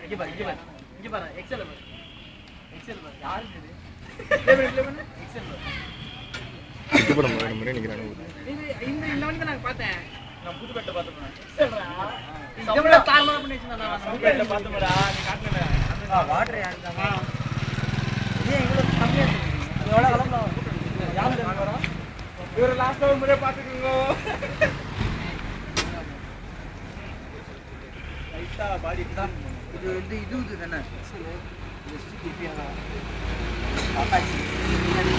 இங்க பாரு இங்க பாரு இங்க பாரு எக்ஸல் பாரு எக்ஸல் பாரு யாரு இது ப்ளே பண்ணு ப்ளே பண்ணு எக்ஸல் பாரு இதுக்கப்புறம் ரெண்டு முறை நிற்கிறானு இது இந்த இந்த வண்டி தான் நான் பார்த்தேன் நான் புதுப்பேட்டை பார்த்தேன் எக்ஸல்ரா இதை விட தாறுமாறா பண்ணி வச்சிருந்தேன் நான் புதுப்பேட்டை பார்த்தேன்டா நீ காட்டுனல வாட்டர் யாருக்காமா இது எங்களுக்கு கம்மியா இருக்கு அது எவ்வளவு கிளம்பலாம் யாரு வாங்குறோம் இவரை லாஸ்ட் ஒரு முறை பார்த்துக்கோங்க லைட்டா பாடி தான் இது வந்து இது இது தானே அப்பாச்சி